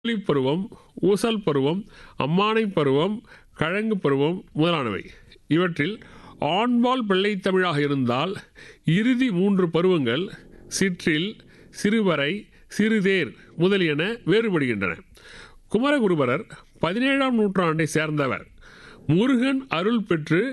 ஊழிப் பருவம் ஊசல் பருவம் அம்மானை பருவம் கழங்கு பருவம் முதலானவை இவற்றில் ஆண்பால் பிள்ளைத் தமிழாக இருந்தால் இறுதி மூன்று பருவங்கள் சிற்றில் சிறுவரை சிறுதேர் முதலியன வேறுபடுகின்றன குமரகுருபரர் பதினேழாம் நூற்றாண்டை சேர்ந்தவர் முருகன் அருள் பெற்று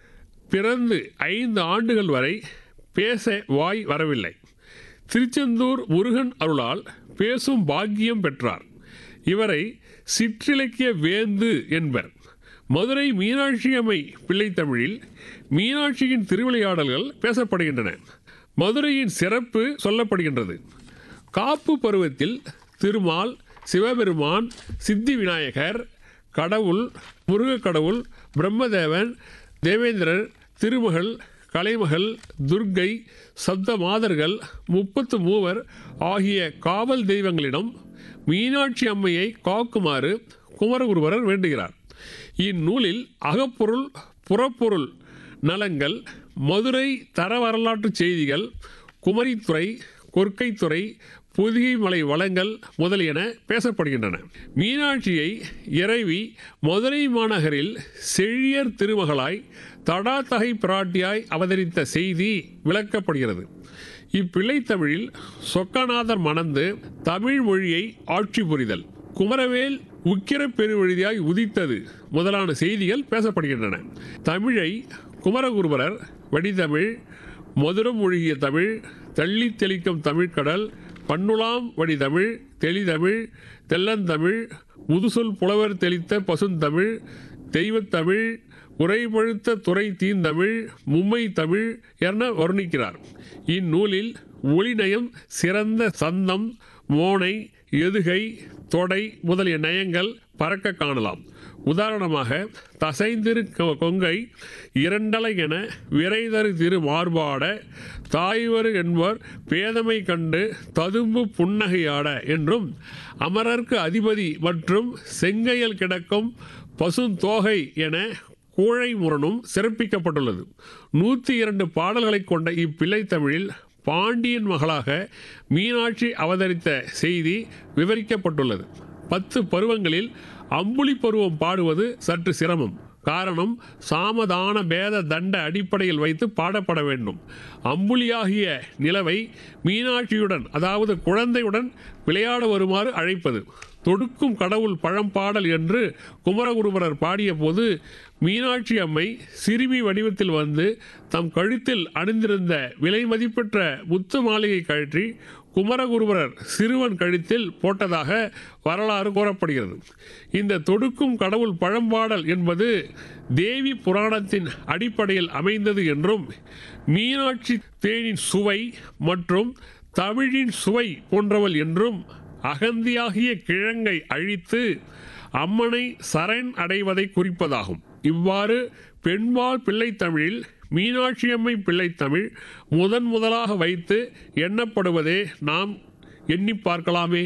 பிறந்து ஐந்து ஆண்டுகள் வரை பேச வாய் வரவில்லை திருச்செந்தூர் முருகன் அருளால் பேசும் பாக்கியம் பெற்றார் இவரை சிற்றிலக்கிய வேந்து என்பர் மதுரை மீனாட்சி அம்மை பிள்ளைத்தமிழில் மீனாட்சியின் திருவிளையாடல்கள் பேசப்படுகின்றன மதுரையின் சிறப்பு சொல்லப்படுகின்றது காப்பு பருவத்தில் திருமால் சிவபெருமான் சித்தி விநாயகர் கடவுள் முருகக் கடவுள் பிரம்மதேவன் தேவேந்திரர் திருமகள் கலைமகள் துர்க்கை சப்த மாதர்கள் முப்பத்து மூவர் ஆகிய காவல் தெய்வங்களிடம் மீனாட்சி அம்மையை காக்குமாறு குமரகுருபரர் வேண்டுகிறார் இந்நூலில் அகப்பொருள் புறப்பொருள் நலங்கள் மதுரை தர வரலாற்று செய்திகள் குமரித்துறை கொற்கைத்துறை பொதிகை மலை வளங்கள் முதலியன பேசப்படுகின்றன மீனாட்சியை இறைவி மதுரை மாநகரில் செழியர் திருமகளாய் தடாத்தகை பிராட்டியாய் அவதரித்த செய்தி விளக்கப்படுகிறது இப்பிள்ளைத்தமிழில் சொக்கநாதர் மணந்து தமிழ் மொழியை ஆட்சி புரிதல் குமரவேல் உக்கிர பெருவழியாய் உதித்தது முதலான செய்திகள் பேசப்படுகின்றன தமிழை குமரகுருபரர் வடிதமிழ் மதுரம் ஒழுகிய தமிழ் தள்ளி தெளிக்கும் தமிழ்கடல் பண்ணுலாம் வடிதமிழ் தெளிதமிழ் தெல்லந்தமிழ் முதுசொல் புலவர் தெளித்த பசுந்தமிழ் தெய்வத்தமிழ் உரைபழுத்த துறை தீந்தமிழ் மும்மை தமிழ் என வர்ணிக்கிறார் இந்நூலில் ஒளிநயம் சிறந்த சந்தம் மோனை எதுகை தொடை முதலிய நயங்கள் பறக்க காணலாம் உதாரணமாக தசைந்திரு கொ- கொங்கை இரண்டலை என விரைதரு திரு மார்பாட தாய்வரு என்பவர் பேதமை கண்டு ததும்பு புன்னகையாட என்றும் அமரர்க்கு அதிபதி மற்றும் செங்கையல் கிடக்கும் பசுந்தோகை என கூழை முரணும் சிறப்பிக்கப்பட்டுள்ளது நூற்றி இரண்டு பாடல்களை கொண்ட இப்பிள்ளை தமிழில் பாண்டியன் மகளாக மீனாட்சி அவதரித்த செய்தி விவரிக்கப்பட்டுள்ளது பத்து பருவங்களில் அம்புலி பருவம் பாடுவது சற்று சிரமம் காரணம் சாமதான பேத தண்ட அடிப்படையில் வைத்து பாடப்பட வேண்டும் அம்புலியாகிய நிலவை மீனாட்சியுடன் அதாவது குழந்தையுடன் விளையாட வருமாறு அழைப்பது தொடுக்கும் கடவுள் பழம்பாடல் என்று குமரகுருபரர் பாடிய போது மீனாட்சி அம்மை சிறுமி வடிவத்தில் வந்து தம் கழுத்தில் அணிந்திருந்த விலை மதிப்பெற்ற முத்து மாலையை கழற்றி குமரகுருபரர் சிறுவன் கழுத்தில் போட்டதாக வரலாறு கூறப்படுகிறது இந்த தொடுக்கும் கடவுள் பழம்பாடல் என்பது தேவி புராணத்தின் அடிப்படையில் அமைந்தது என்றும் மீனாட்சி தேனின் சுவை மற்றும் தமிழின் சுவை போன்றவள் என்றும் அகந்தியாகிய கிழங்கை அழித்து அம்மனை சரண் அடைவதை குறிப்பதாகும் இவ்வாறு பெண்பால் பிள்ளைத்தமிழில் மீனாட்சியம்மை பிள்ளைத்தமிழ் முதன் முதலாக வைத்து எண்ணப்படுவதே நாம் எண்ணி பார்க்கலாமே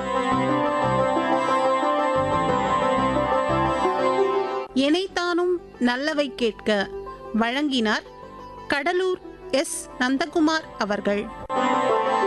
எனைத்தானும் நல்லவை கேட்க வழங்கினார் கடலூர் எஸ் நந்தகுமார் அவர்கள்